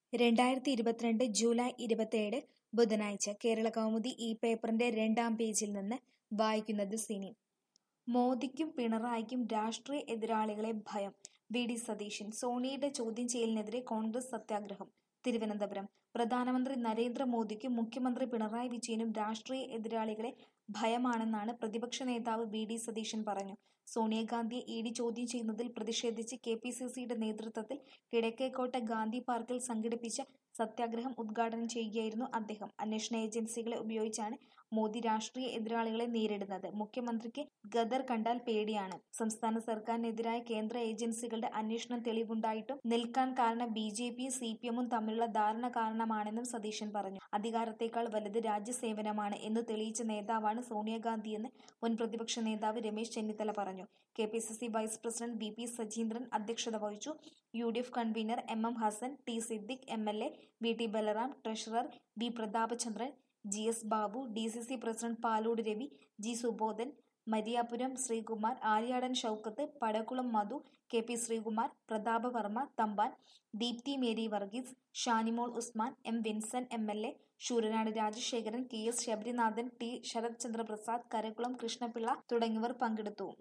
രണ്ടായിരത്തി ഇരുപത്തിരണ്ട് ജൂലൈ ഇരുപത്തിയേഴ് ബുധനാഴ്ച കേരള കൗമുദി ഈ പേപ്പറിന്റെ രണ്ടാം പേജിൽ നിന്ന് വായിക്കുന്നത് സിനി മോദിക്കും പിണറായിക്കും രാഷ്ട്രീയ എതിരാളികളെ ഭയം വി ഡി സതീശൻ സോണിയുടെ ചോദ്യം ചെയ്യലിനെതിരെ കോൺഗ്രസ് സത്യാഗ്രഹം തിരുവനന്തപുരം പ്രധാനമന്ത്രി നരേന്ദ്രമോദിക്കും മുഖ്യമന്ത്രി പിണറായി വിജയനും രാഷ്ട്രീയ എതിരാളികളെ ഭയമാണെന്നാണ് പ്രതിപക്ഷ നേതാവ് വി ഡി സതീശൻ പറഞ്ഞു സോണിയാഗാന്ധിയെ ഇ ഡി ചോദ്യം ചെയ്യുന്നതിൽ പ്രതിഷേധിച്ച് കെ പി സി സിയുടെ നേതൃത്വത്തിൽ കിഴക്കേക്കോട്ട ഗാന്ധി പാർക്കിൽ സംഘടിപ്പിച്ച സത്യാഗ്രഹം ഉദ്ഘാടനം ചെയ്യുകയായിരുന്നു അദ്ദേഹം അന്വേഷണ ഏജൻസികളെ ഉപയോഗിച്ചാണ് മോദി രാഷ്ട്രീയ എതിരാളികളെ നേരിടുന്നത് മുഖ്യമന്ത്രിക്ക് ഗദർ കണ്ടാൽ പേടിയാണ് സംസ്ഥാന സർക്കാരിനെതിരായ കേന്ദ്ര ഏജൻസികളുടെ അന്വേഷണം തെളിവുണ്ടായിട്ടും നിൽക്കാൻ കാരണം ബി ജെ പിയും സി പി എമ്മും തമ്മിലുള്ള ധാരണ കാരണമാണെന്നും സതീശൻ പറഞ്ഞു അധികാരത്തേക്കാൾ വലുത് രാജ്യസേവനമാണ് എന്ന് തെളിയിച്ച നേതാവാണ് സോണിയാഗാന്ധിയെന്ന് മുൻ പ്രതിപക്ഷ നേതാവ് രമേശ് ചെന്നിത്തല പറഞ്ഞു K P C C vice president V P Sajeendran അധ്യക്ഷത വഹിച്ചു U D F convener M M Hassan T Siddique M L A V T Balram treasurer V Prathapachandran G S Babu D C C president Palode Ravi G Subodhan Mariyapuram Sreekumar Aryadan Shoukath Padakulam Madhu K P Sreekumar Prathapavarma Thampan Deepthi Mary Varghese Shanimol Usman M Vincent M L A Sooranad Rajasekharan K S Sabarinathan T Sarath Chandra Prasad Karakulam Krishnapillai തുടങ്ങിയവർ പങ്കെടുത്തു